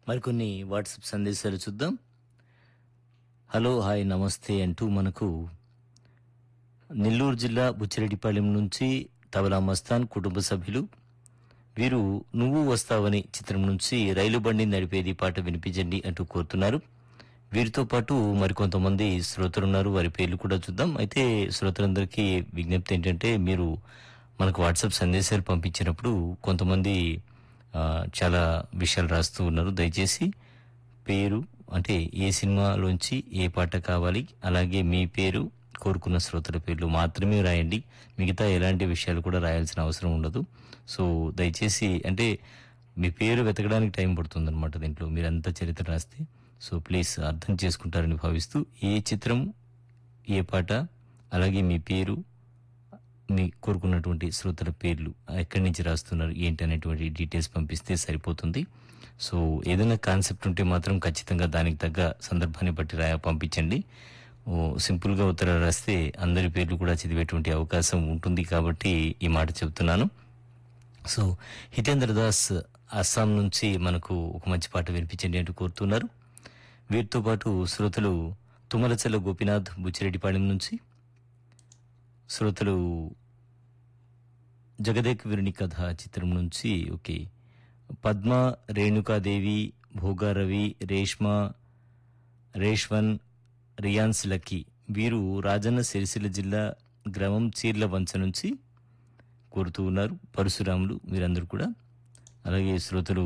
మరికొన్ని వాట్సాప్ సందేశాలు చూద్దాం హలో హాయ్ నమస్తే అంటూ మనకు నెల్లూరు జిల్లా బుచ్చిరెడ్డిపాలెం నుంచి తబలా మస్తాన్ కుటుంబ సభ్యులు వీరు నువ్వు వస్తావని చిత్రం నుంచి రైలు బండి నడిపేది పాట వినిపించండి అంటూ కోరుతున్నారు వీరితో పాటు మరికొంతమంది శ్రోతలున్నారు వారి పేర్లు కూడా చూద్దాం అయితే శ్రోతలందరికీ విజ్ఞప్తి ఏంటంటే మీరు మనకు వాట్సాప్ సందేశాలు పంపించినప్పుడు కొంతమంది ఆ, చాలా విషయాలు రాస్తూ ఉన్నారు దయచేసి పేరు అంటే ఏ సినిమాలోంచి ఏ పాట కావాలి అలాగే మీ పేరు కోరుకున్న శ్రోతల పేర్లు మాత్రమే రాయండి మిగతా ఎలాంటి విషయాలు కూడా రాయాల్సిన అవసరం ఉండదు సో దయచేసి అంటే మీ పేరు వెతకడానికి టైం పడుతుంది అనమాట దీంట్లో మీరంతా చరిత్ర రాస్తే సో ప్లీజ్ అర్థం చేసుకుంటారని భావిస్తూ ఏ చిత్రం ఏ పాట అలాగే మీ పేరు మీ కోరుకున్నటువంటి శ్రోతల పేర్లు ఎక్కడి నుంచి రాస్తున్నారు ఏంటి అనేటువంటి డీటెయిల్స్ పంపిస్తే సరిపోతుంది సో ఏదైనా కాన్సెప్ట్ ఉంటే మాత్రం ఖచ్చితంగా దానికి తగ్గ సందర్భాన్ని బట్టి రాయ పంపించండి ఓ సింపుల్గా ఉత్తరాలు రాస్తే అందరి పేర్లు కూడా చదివేటువంటి అవకాశం ఉంటుంది కాబట్టి ఈ మాట చెబుతున్నాను సో హితేంద్ర దాస్ అస్సాం నుంచి మనకు ఒక మంచి పాట వినిపించండి అంటూ కోరుతున్నారు వీరితో పాటు శ్రోతలు తుమ్మలచెల్ల గోపీనాథ్ బుచ్చిరెడ్డిపాళెం నుంచి శ్రోతలు జగదేక్ వీరుని కథ చిత్రం నుంచి ఓకే పద్మ రేణుకాదేవి భోగారవి రేష్మ రేష్వన్ రియాన్స్ లక్కీ వీరు రాజన్న సిరిసిల్ల జిల్లా గ్రామం చీర్ల వంచ నుంచి కోరుతూ ఉన్నారు పరశురాములు వీరందరూ కూడా అలాగే శ్రోతలు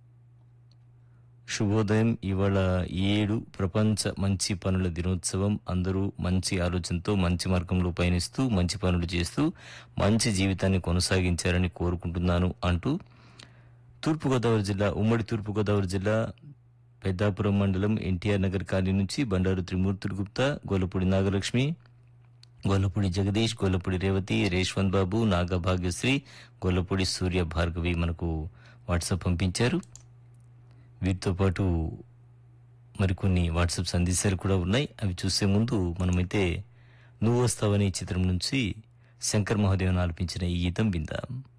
శుభోదయం ఇవాళ ఏడు ప్రపంచ మంచి పనుల దినోత్సవం అందరూ మంచి ఆలోచనతో మంచి మార్గంలో పయనిస్తూ మంచి పనులు చేస్తూ మంచి జీవితాన్ని కొనసాగించారని కోరుకుంటున్నాను అంటూ తూర్పుగోదావరి జిల్లా ఉమ్మడి తూర్పుగోదావరి జిల్లా పెద్దాపురం మండలం ఎన్టీఆర్ నగర్ కాలనీ నుంచి బండారు త్రిమూర్తులు గుప్తా గోలపూడి నాగలక్ష్మి గొల్లపూడి జగదీష్ గొల్లపూడి రేవతి రేష్వంత్ బాబు నాగభాగ్యశ్రీ గొల్లపూడి సూర్య భార్గవి మనకు వాట్సాప్ పంపించారు వీటితో పాటు మరికొన్ని వాట్సాప్ సందేశాలు కూడా ఉన్నాయి అవి చూసే ముందు మనమైతే నువ్వు వస్తావని చిత్రం నుంచి శంకర్ మహాదేవన్ ఆలపించిన ఈ గీతం విందాం